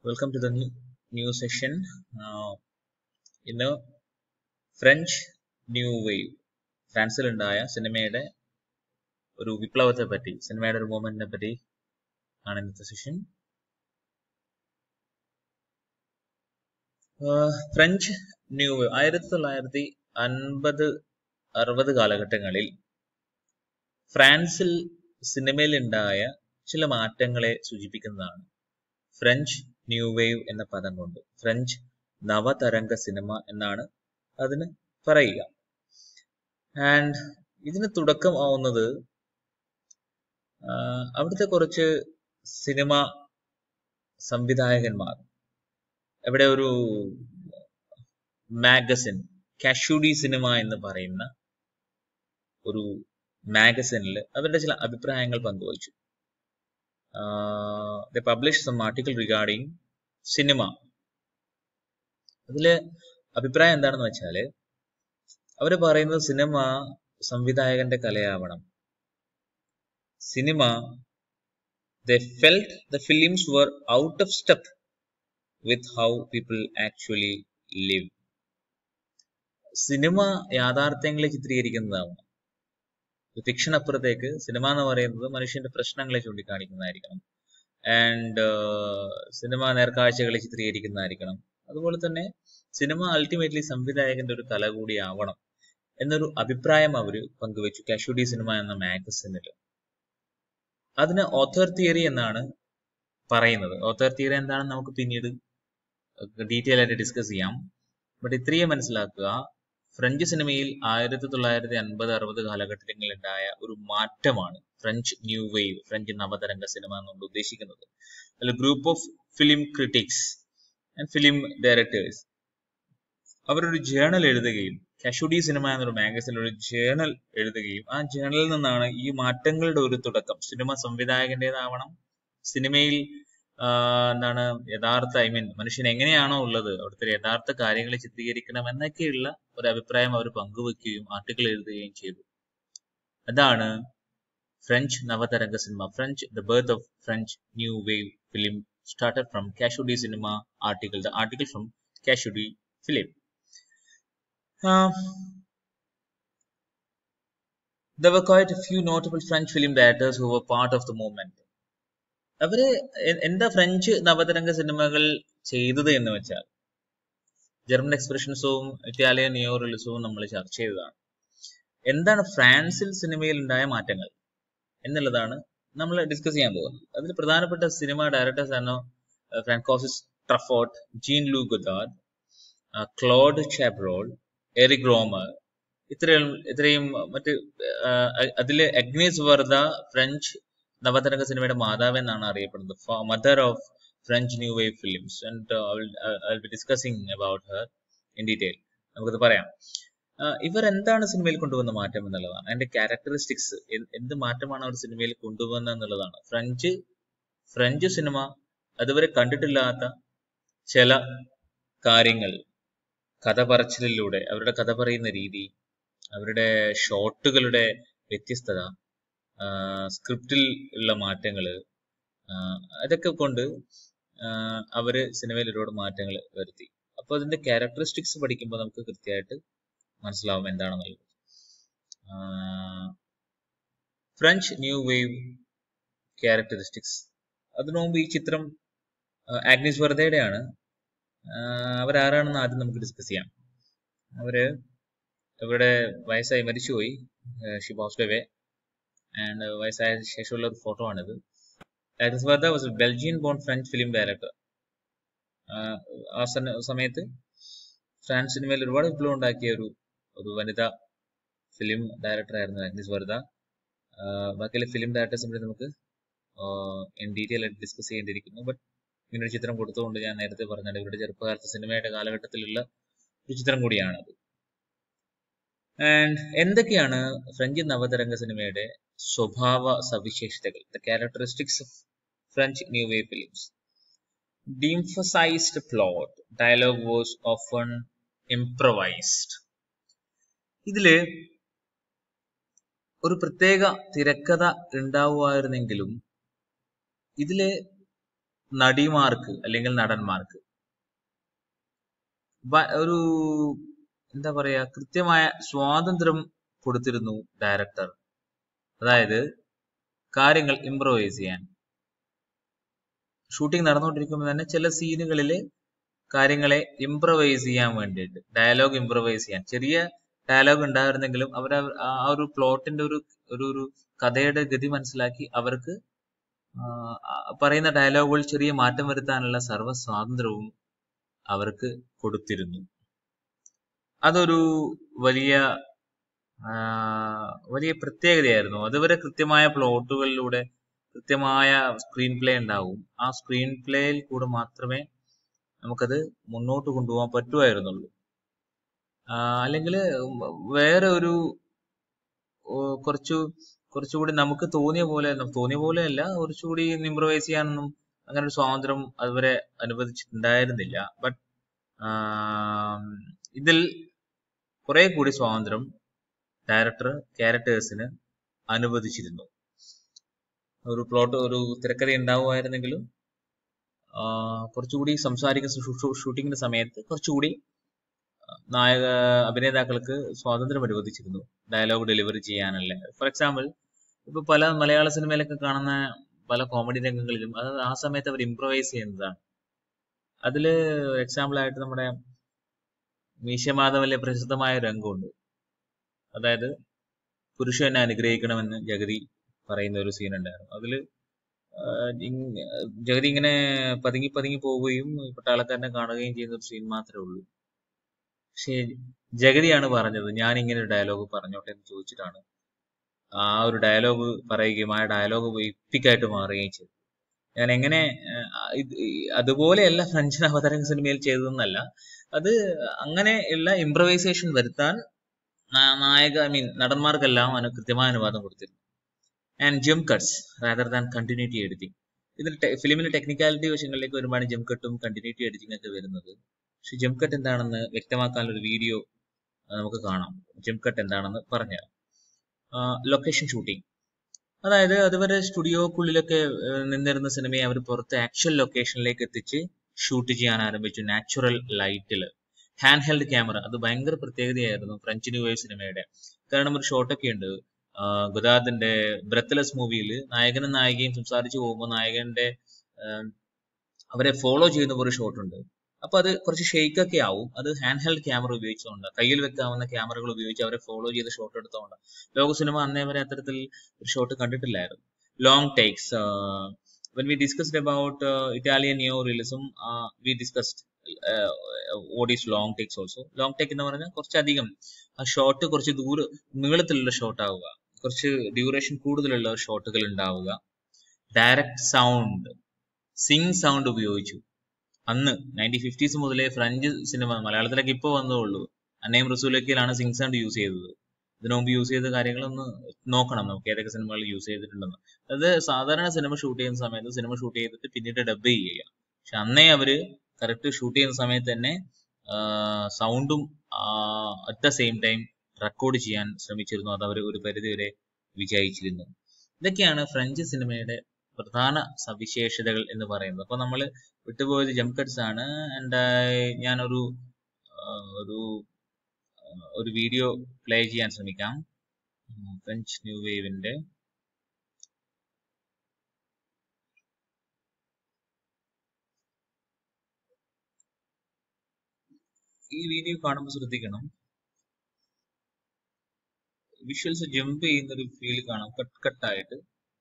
Welcome to the new, new session. Uh, ഇന്ന് French New Wave ഫ്രാൻസിലുണ്ടായ സിനിമയുടെ ഒരു വിപ്ലവത്തെ പറ്റി സിനിമയുടെ ഒരു മൂവ്മെന്റിനെ പറ്റി ആണ് ഇന്നത്തെ സെഷൻ ഫ്രഞ്ച് ന്യൂ വേവ് ആയിരത്തി തൊള്ളായിരത്തി അൻപത് അറുപത് കാലഘട്ടങ്ങളിൽ ഫ്രാൻസിൽ സിനിമയിൽ ഉണ്ടായ ചില മാറ്റങ്ങളെ സൂചിപ്പിക്കുന്നതാണ് ഫ്രഞ്ച് ന്യൂ വേവ് എന്ന പദം കൊണ്ട് ഫ്രഞ്ച് നവതരംഗ സിനിമ എന്നാണ് അതിന് പറയുക ആൻഡ് ഇതിന് തുടക്കം ആവുന്നത് അവിടുത്തെ കുറച്ച് സിനിമ സംവിധായകന്മാർ അവിടെ ഒരു മാഗസിൻ കാഷ്യൂഡി സിനിമ എന്ന് പറയുന്ന ഒരു മാഗസിനിൽ അവരുടെ ചില അഭിപ്രായങ്ങൾ പങ്കുവച്ചു the publish some article regarding cinema അതിലെ അഭിപ്രായം എന്താണെന്ന് വെച്ചാൽ അവർ പറയുന്നത് സിനിമ സംവിധായകന്റെ കലയാവണം cinema the felt the films were out of step with how people actually live cinema യാഥാർത്ഥ്യങ്ങളെ ചിത്രീകരിക്കുന്നതാവണം ഫിക്ഷൻ അപ്പുറത്തേക്ക് സിനിമ എന്ന് പറയുന്നത് മനുഷ്യന്റെ പ്രശ്നങ്ങളെ ചൂണ്ടിക്കാണിക്കുന്നതായിരിക്കണം ആൻഡ് സിനിമ നേർക്കാഴ്ചകളെ ചിത്രീകരിക്കുന്നതായിരിക്കണം അതുപോലെ തന്നെ സിനിമ അൾട്ടിമേറ്റ്ലി സംവിധായകന്റെ ഒരു കല കൂടി ആവണം എന്നൊരു അഭിപ്രായം അവർ പങ്കുവച്ചു കാഷ്യൂഡി സിനിമ എന്ന മാഗസിനിൽ അതിന് ഓഥർ തിയറി എന്നാണ് പറയുന്നത് ഓഥർ തിയറി എന്താണെന്ന് നമുക്ക് പിന്നീട് ഡീറ്റെയിൽ ആയിട്ട് ഡിസ്കസ് ചെയ്യാം ബട്ട് ഇത്രയും മനസ്സിലാക്കുക ഫ്രഞ്ച് സിനിമയിൽ ആയിരത്തി തൊള്ളായിരത്തി അൻപത് അറുപത് കാലഘട്ടങ്ങളിൽ ഉണ്ടായ ഒരു മാറ്റമാണ് ഫ്രഞ്ച് ന്യൂ വേവ് ഫ്രഞ്ച് നവതരംഗ സിനിമ എന്നുകൊണ്ട് ഉദ്ദേശിക്കുന്നത് അതിൽ group of film critics and film directors അവരൊരു ജേണൽ എഴുതുകയും കാഷുഡി സിനിമ എന്നൊരു മാഗസിനിൽ ഒരു ജേണൽ എഴുതുകയും ആ ജേണലിൽ നിന്നാണ് ഈ മാറ്റങ്ങളുടെ ഒരു തുടക്കം സിനിമ സംവിധായകന്റേതാവണം സിനിമയിൽ എന്താണ് യഥാർത്ഥ ഐ മീൻ മനുഷ്യൻ എങ്ങനെയാണോ ഉള്ളത് അവിടുത്തെ യഥാർത്ഥ കാര്യങ്ങളെ ചിത്രീകരിക്കണം എന്നൊക്കെയുള്ള ഒരു അഭിപ്രായം അവർ പങ്കുവെക്കുകയും ആർട്ടിക്കിൾ എഴുതുകയും ചെയ്തു അതാണ് ഫ്രഞ്ച് നവതരംഗ cinema French the birth of French New Wave film started from Kashudi Cinema article, the article from Kashudi film. Uh, there were quite a few notable French film directors who were part of the movement. അവര് എന്താ French നവതരംഗ സിനിമകൾ ചെയ്തത് എന്ന് വെച്ചാൽ German എക്സ്പ്രഷൻസവും Italian നിയോ റിലിസവും നമ്മൾ ചർച്ച ചെയ്തതാണ് എന്താണ് ഫ്രാൻസിൽ സിനിമയിൽ ഉണ്ടായ മാറ്റങ്ങൾ എന്നുള്ളതാണ് നമ്മൾ ഡിസ്കസ് ചെയ്യാൻ പോകുന്നത് അതിൽ പ്രധാനപ്പെട്ട സിനിമ ഡയറക്ടേഴ്സ് ആണ് François Truffaut Jean Luc Godard Claude Chabrol Eric Rohmer ഇത്രയും ഇത്രയും മറ്റ് അതില് അഗ്നേസ് വർദ്ധ ഫ്രഞ്ച് നവതരംഗ സിനിമയുടെ മാതാവ് എന്നാണ് അറിയപ്പെടുന്നത് mother of French New Wave films and be discussing about her in detail നമുക്കത് പറയാം ഇവർ എന്താണ് സിനിമയിൽ കൊണ്ടുവന്ന മാറ്റം എന്നുള്ളതാണ് അതിന്റെ ക്യാരക്ടറിസ്റ്റിക്സ് എന്ത് മാറ്റമാണ് അവർ സിനിമയിൽ കൊണ്ടുവന്നത് എന്നുള്ളതാണ് ഫ്രഞ്ച് ഫ്രഞ്ച് സിനിമ അതുവരെ കണ്ടിട്ടില്ലാത്ത ചില കാര്യങ്ങൾ കഥ പറച്ചിലിലൂടെ അവരുടെ കഥ പറയുന്ന രീതി അവരുടെ ഷോട്ടുകളുടെ വ്യത്യസ്തത സ്ക്രിപ്റ്റിൽ ഉള്ള മാറ്റങ്ങൾ അതൊക്കെ കൊണ്ട് അവര് സിനിമയിൽ ഒരുപാട് മാറ്റങ്ങൾ വരുത്തി അപ്പോൾ അതിന്റെ ക്യാരക്ടറിസ്റ്റിക്സ് പഠിക്കുമ്പോൾ നമുക്ക് കൃത്യമായിട്ട് മനസ്സിലാവും എന്താണെന്നുള്ളത് ഫ്രഞ്ച് ന്യൂ വേവ് ക്യാരക്ടറിസ്റ്റിക്സ് അതിനു മുമ്പ് ഈ ചിത്രം ആഗ്നിസ് വെർദയുടെയാണ് അവരാരാണെന്ന് ആദ്യം നമുക്ക് ഡിസ്കസ് ചെയ്യാം അവര് ഇവിടെ വയസ്സായി മരിച്ചുപോയി ഷി പാസ്ഡ് അവേ ആൻഡ് വയസ്സായ ശേഷമുള്ള ഒരു ഫോട്ടോ ആണിത് Agnès Varda was Belgian born French film director ആ സമയത്ത് ഫ്രാൻസ് സിനിമയിൽ ഒരുപാട് വിപ്ലവം ഉണ്ടാക്കിയ ഒരു ഒരു വനിതാ ഫിലിം ഡയറക്ടർ ആയിരുന്നു അഗ്നിസ് വർദ്ധ ബാക്കിയുള്ള ഫിലിം ഡയറക്ടേഴ്സ് കൂടി നമുക്ക് ഇൻ ഡീറ്റെയിൽ ആയിട്ട് ഡിസ്കസ് ചെയ്യേണ്ടിയിരിക്കുന്നു ബട്ട് ഇങ്ങനെ ഒരു ചിത്രം കൊടുത്തുകൊണ്ട് ഞാൻ നേരത്തെ പറഞ്ഞത് ഇവരുടെ ചെറുപ്പകാലത്ത് സിനിമയുടെ കാലഘട്ടത്തിലുള്ള ഒരു ചിത്രം കൂടിയാണത് ആൻഡ് എന്തൊക്കെയാണ് ഫ്രഞ്ച് നവതരംഗ സിനിമയുടെ സ്വഭാവ സവിശേഷതകൾ the characteristics of French New Wave films de-emphasized plot dialogue was often improvised ഇതില് ഒരു പ്രത്യേക തിരക്കഥ ഉണ്ടാവുമായിരുന്നെങ്കിലും ഇതിലെ നടിമാർക്ക് അല്ലെങ്കിൽ നടന്മാർക്ക് വ- ഒരു എന്താ പറയാ കൃത്യമായ സ്വാതന്ത്ര്യം കൊടുത്തിരുന്നു ഡയറക്ടർ അതായത് കാര്യങ്ങൾ ഇംപ്രവൈസ് ചെയ്യാൻ ഷൂട്ടിംഗ് നടന്നുകൊണ്ടിരിക്കുമ്പോൾ തന്നെ ചില സീനുകളിൽ കാര്യങ്ങളെ ഇംപ്രവൈസ് ചെയ്യാൻ വേണ്ടിയിട്ട് ഡയലോഗ് ഇംപ്രവൈസ് ചെയ്യാൻ ചെറിയ ഡയലോഗ് ഉണ്ടായിരുന്നെങ്കിലും അവർ ആ ഒരു പ്ലോട്ടിന്റെ ഒരു ഒരു ഒരു കഥയുടെ ഗതി മനസ്സിലാക്കി അവർക്ക് ആ, ആ പറയുന്ന ഡയലോഗുകൾ ചെറിയ മാറ്റം വരുത്താനുള്ള സർവ്വ സ്വാതന്ത്ര്യവും അവർക്ക് കൊടുത്തിരുന്നു അതൊരു വലിയ ആ, വലിയ പ്രത്യേകതയായിരുന്നു അതുവരെ കൃത്യമായ പ്ലോട്ടുകളിലൂടെ കൃത്യമായ സ്ക്രീൻ പ്ലേ ഉണ്ടാവും ആ സ്ക്രീൻ പ്ലേയിൽ കൂടെ മാത്രമേ നമുക്കത് മുന്നോട്ട് കൊണ്ടുപോകാൻ പറ്റുമായിരുന്നുള്ളൂ അല്ലെങ്കിൽ വേറെ ഒരു ഓ, കുറച്ചു കുറച്ചുകൂടി നമുക്ക് തോന്നിയ പോലെ തോന്നിയ പോലെ അല്ല കുറച്ചുകൂടി ഇംപ്രവൈസ് ചെയ്യാനൊന്നും അങ്ങനെ ഒരു സ്വാതന്ത്ര്യം അതുവരെ അനുവദിച്ചിട്ടുണ്ടായിരുന്നില്ല ബട്ട് ഇതിൽ കുറെ കൂടി സ്വാതന്ത്ര്യം ഡയറക്ടർ ക്യാരക്ടേഴ്സിന് അനുവദിച്ചിരുന്നു ഒരു പ്ലോട്ട് ഒരു തിരക്കഥ ഉണ്ടാവുമായിരുന്നെങ്കിലും ആ, കുറച്ചുകൂടി സംസാരിക്കുന്ന ഷൂട്ടിങ്ങിന്റെ സമയത്ത് കുറച്ചുകൂടി നായക അഭിനേതാക്കൾക്ക് സ്വാതന്ത്ര്യം അനുവദിച്ചിരുന്നു ഡയലോഗ് ഡെലിവറി ചെയ്യാനുള്ള ഫോർ എക്സാമ്പിൾ ഇപ്പൊ പല മലയാള സിനിമയിലൊക്കെ കാണുന്ന പല കോമഡി രംഗങ്ങളിലും അത് ആ സമയത്ത് അവർ ഇംപ്രവൈസ് ചെയ്യുന്നതാണ് അതില് എക്സാമ്പിൾ ആയിട്ട് നമ്മുടെ മീശമാധവനിലെ പ്രസിദ്ധമായ ഒരു രംഗമുണ്ട് അതായത് പുരുഷനെ അനുഗ്രഹിക്കണമെന്ന് ജഗതി പറയുന്ന ഒരു സീൻ ഉണ്ടായിരുന്നു അതില് ആഹ് ഇങ് ജഗതി ഇങ്ങനെ പതുങ്ങി പതുങ്ങി പോവുകയും പട്ടാളക്കാരനെ കാണുകയും ചെയ്യുന്ന ഒരു സീൻ മാത്രമേ ഉള്ളൂ പക്ഷേ ജഗതിയാണ് പറഞ്ഞത് ഞാൻ ഇങ്ങനെ ഒരു ഡയലോഗ് പറഞ്ഞോട്ടെ എന്ന് ചോദിച്ചിട്ടാണ് ആ ഒരു ഡയലോഗ് പറയുകയും ആ ഡയലോഗ് എപ്പിക്കായിട്ട് മാറുകയും ചെയ്തു ഞാൻ എങ്ങനെ ആഹ് ഇത് ഈ അതുപോലെയല്ല ഫ്രഞ്ചിന് അവതാരക സിനിമയിൽ ചെയ്തതെന്നല്ല അത് അങ്ങനെയുള്ള ഇംപ്രവൈസേഷൻ വരുത്താൻ നാ- നായക ഐ മീൻ നടന്മാർക്കെല്ലാം അനു കൃത്യമായ അനുവാദം കൊടുത്തിരുന്നു and jump cuts rather than continuity editing ഇതിൽ ഫിലിമിന്റെ ടെക്നിക്കാലിറ്റി വശങ്ങളിലേക്ക് വരുമ്പോഴാണ് ജം കട്ടും കണ്ടിന്യൂറ്റി എഡിറ്റിംഗ് ഒക്കെ വരുന്നത് പക്ഷെ ജം കട്ട് എന്താണെന്ന് വ്യക്തമാക്കാനുള്ള ഒരു വീഡിയോ നമുക്ക് കാണാം ജം കട്ട് എന്താണെന്ന് പറഞ്ഞുതരാം ലൊക്കേഷൻ ഷൂട്ടിംഗ് അതായത് അതുവരെ സ്റ്റുഡിയോക്കുള്ളിലൊക്കെ ഏഹ്, നിന്നിരുന്ന സിനിമയെ അവർ പുറത്ത് ആക്ച്വൽ ലൊക്കേഷനിലേക്ക് എത്തിച്ച് ഷൂട്ട് ചെയ്യാൻ ആരംഭിച്ചു നാച്ചുറൽ ലൈറ്റിൽ ഹാൻഡ് ഹെൽഡ് ക്യാമറ അത് ഭയങ്കര പ്രത്യേകതയായിരുന്നു ഫ്രഞ്ച് ന്യൂ വേവ് സിനിമയുടെ കാരണം ഒരു ഷോട്ടൊക്കെ ഉണ്ട് ആഹ് ഗുദാദിന്റെ ബ്രത്ത്ലെസ് മൂവിയിൽ നായകനും നായികയും സംസാരിച്ചു പോകുമ്പോൾ നായകന്റെ ആഹ് അവരെ ഫോളോ ചെയ്യുന്ന ഒരു ഷോട്ട് ഉണ്ട് അപ്പൊ അത് കുറച്ച് ഷെയ്ക്ക് ഒക്കെ ആവും അത് ഹാൻഡ് ഹെൽഡ് ക്യാമറ ഉപയോഗിച്ചുകൊണ്ട് കയ്യിൽ വെക്കാവുന്ന ക്യാമറകൾ ഉപയോഗിച്ച് അവരെ ഫോളോ ചെയ്ത് ഷോട്ട് എടുത്തുകൊണ്ട് ലോക സിനിമ അന്നേ വരെ അത്തരത്തിൽ ഒരു ഷോട്ട് കണ്ടിട്ടില്ലായിരുന്നു long takes when we discussed about uh, Italian neorealism, uh, we discussed uh, what is long takes also. Long take എന്ന് പറഞ്ഞാൽ കുറച്ചധികം ആ ഷോട്ട് കുറച്ച് ദൂര നീളത്തിലുള്ള ഷോട്ട് ആവുക കുറച്ച് ഡ്യൂറേഷൻ കൂടുതലുള്ള ഷോട്ടുകൾ ഉണ്ടാവുക ഡയറക്റ്റ് സൗണ്ട് സിങ് സൗണ്ട് ഉപയോഗിച്ചു അന്ന് നയൻറ്റീൻ ഫിഫ്റ്റീസ് മുതലേ ഫ്രഞ്ച് സിനിമ മലയാളത്തിലേക്ക് ഇപ്പോൾ വന്നേ ഉള്ളൂ അന്നയും റസൂലൊക്കെയിലാണ് സിങ് സൗണ്ട് യൂസ് ചെയ്തത് ഇതിനു മുമ്പ് യൂസ് ചെയ്ത കാര്യങ്ങളൊന്ന് നോക്കണം നമുക്ക് ഏതൊക്കെ സിനിമകൾ യൂസ് ചെയ്തിട്ടുണ്ടെന്ന് അത് സാധാരണ സിനിമ ഷൂട്ട് ചെയ്യുന്ന സമയത്ത് സിനിമ ഷൂട്ട് ചെയ്തിട്ട് പിന്നീട് ഡബ് ചെയ്യുക പക്ഷെ അന്നേ അവര് കറക്റ്റ് ഷൂട്ട് ചെയ്യുന്ന സമയത്ത് തന്നെ സൗണ്ടും at the same time record ചെയ്യാൻ ശ്രമിച്ചിരുന്നു അത് അവർ ഒരു പരിധി വരെ വിജയിച്ചിരുന്നു ഇതൊക്കെയാണ് ഫ്രഞ്ച് സിനിമയുടെ പ്രധാന സവിശേഷതകൾ എന്ന് പറയുന്നത് അപ്പൊ നമ്മൾ വിട്ടുപോയത് ജംപ് കട്ട്സ് ആണ് ആൻഡ് ഞാനൊരു ആ, ഒരു ആ, ഒരു വീഡിയോ പ്ലേ ചെയ്യാൻ ശ്രമിക്കാം ഫ്രഞ്ച് ന്യൂ വേവിന്റെ ഈ വീഡിയോ കാണുമ്പോൾ ശ്രദ്ധിക്കണം വിഷ്വൽസ് ജമ്പ് ചെയ്യുന്ന ഒരു ഫീൽ കാണാം കട്ട് കട്ടായിട്ട്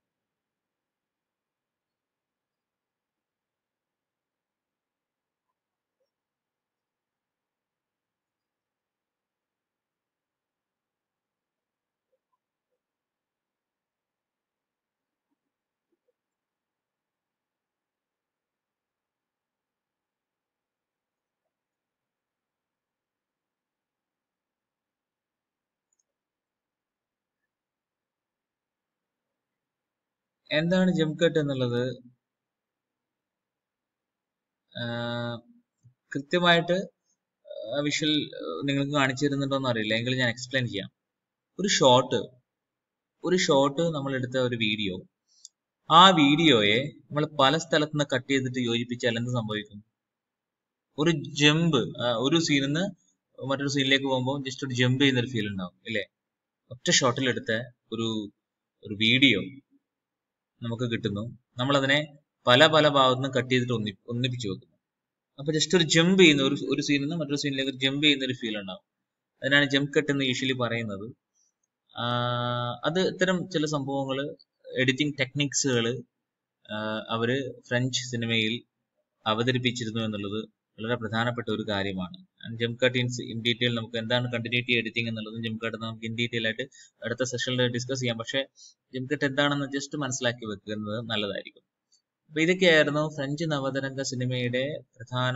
എന്താണ് ജംപ് കട്ട് എന്നുള്ളത് ആഹ് കൃത്യമായിട്ട് ആ വിഷ്വൽ നിങ്ങൾക്ക് കാണിച്ചു തരുന്നുണ്ടോ എന്ന് അറിയില്ല എങ്കിലും ഞാൻ എക്സ്പ്ലെയിൻ ചെയ്യാം ഒരു ഷോട്ട് ഒരു ഷോട്ട് നമ്മൾ എടുത്ത ഒരു വീഡിയോ ആ വീഡിയോയെ നമ്മൾ പല സ്ഥലത്ത് നിന്ന് കട്ട് ചെയ്തിട്ട് യോജിപ്പിച്ചാൽ എന്ത് സംഭവിക്കും ഒരു ജമ്പ് ഒരു സീനിൽ നിന്ന് മറ്റൊരു സീനിലേക്ക് പോകുമ്പോൾ ജസ്റ്റ് ഒരു ജമ്പ് ചെയ്യുന്ന ഒരു ഫീൽ ഉണ്ടാവും ഇല്ലേ ഒറ്റ ഷോട്ടിൽ എടുത്ത ഒരു ഒരു വീഡിയോ നമുക്ക് കിട്ടുന്നു നമ്മൾ അതിനെ പല പല ഭാഗത്തു നിന്ന് കട്ട് ചെയ്തിട്ട് ഒന്നി ഒന്നിപ്പിച്ച് വെക്കുന്നു അപ്പൊ ജസ്റ്റ് ഒരു ജമ്പ് ചെയ്യുന്ന ഒരു ഒരു സീനിൽ നിന്ന് മറ്റൊരു സീനിലേക്ക് ജമ്പ് ചെയ്യുന്ന ഒരു ഫീൽ ഉണ്ടാവും അതിനാണ് ജമ്പ് കട്ട് എന്ന് യൂഷ്വലി പറയുന്നത് ആഹ് അത് ഇത്തരം ചില സംഭവങ്ങൾ എഡിറ്റിംഗ് ടെക്നിക്സുകൾ അവര് ഫ്രഞ്ച് സിനിമയിൽ അവതരിപ്പിച്ചിരുന്നു എന്നുള്ളത് വളരെ പ്രധാനപ്പെട്ട ഒരു കാര്യമാണ് jump cut in in detail നമുക്ക് എന്താണ് കണ്ടിന്യൂറ്റി എഡിറ്റിംഗ് എന്നുള്ളത് ജംപ് കട്ട് നമുക്ക് ഇൻ ഡീറ്റെയിൽ ആയിട്ട് അടുത്ത സെഷനിൽ ഡിസ്കസ് ചെയ്യാം പക്ഷേ ജംപ് കട്ട് എന്താണെന്ന് ജസ്റ്റ് മനസ്സിലാക്കി വെക്കുന്നത് നല്ലതായിരിക്കും അപ്പൊ ഇതൊക്കെയായിരുന്നു ഫ്രഞ്ച് നവതരംഗ സിനിമയുടെ പ്രധാന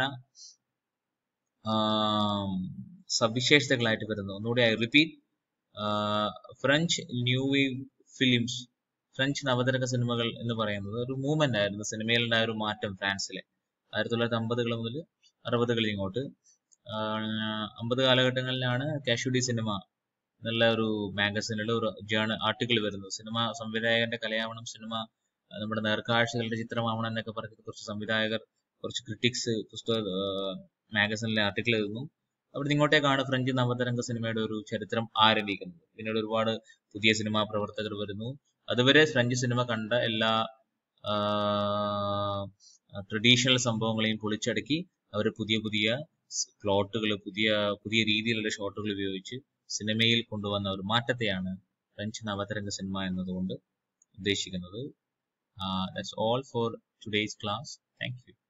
ആം, സവിശേഷതകളായിട്ട് വരുന്നത് ഒന്നുകൂടി I repeat French New Wave films French നവതരംഗ സിനിമകൾ എന്ന് പറയുന്നത് ഒരു മൂവ്മെന്റ് ആയിരുന്നു സിനിമയിൽ ഉണ്ടായ ഒരു മാറ്റം ഫ്രാൻസിലെ ആയിരത്തി തൊള്ളായിരത്തി അമ്പതുകൾ മുതൽ അറുപതുകളിൽ ഇങ്ങോട്ട് അമ്പത് കാലഘട്ടങ്ങളിലാണ് കാഷ്യൂഡി സിനിമ എന്നുള്ള ഒരു മാഗസിനിൽ ഒരു ജേണ ആർട്ടിക്കിൾ വരുന്നത് സിനിമ സംവിധായകന്റെ കലയാവണം സിനിമ അഹ് നമ്മുടെ നേർക്കാഴ്ചകളുടെ ചിത്രമാവണം എന്നൊക്കെ പറഞ്ഞിട്ട് കുറച്ച് സംവിധായകർ കുറച്ച് ക്രിട്ടിക്സ് പുസ്തക മാഗസിനിലെ ആർട്ടിക്കിൾ എഴുതുന്നു അവിടെ ഇങ്ങോട്ടേക്കാണ് ഫ്രഞ്ച് നവതരംഗ സിനിമയുടെ ഒരു ചരിത്രം ആരംഭിക്കുന്നത് പിന്നീട് ഒരുപാട് പുതിയ സിനിമാ പ്രവർത്തകർ വരുന്നു അതുവരെ ഫ്രഞ്ച് സിനിമ കണ്ട എല്ലാ ട്രഡീഷണൽ സംഭവങ്ങളെയും പൊളിച്ചടക്കി അവർ പുതിയ പുതിയ പ്ലോട്ടുകൾ പുതിയ പുതിയ രീതിയിലുള്ള ഷോട്ടുകൾ ഉപയോഗിച്ച് സിനിമയിൽ കൊണ്ടുവന്ന ഒരു മാറ്റത്തെയാണ് ഫ്രഞ്ച് നവതരംഗ സിനിമ എന്നതുകൊണ്ട് ഉദ്ദേശിക്കുന്നത് that's all for today's class thank U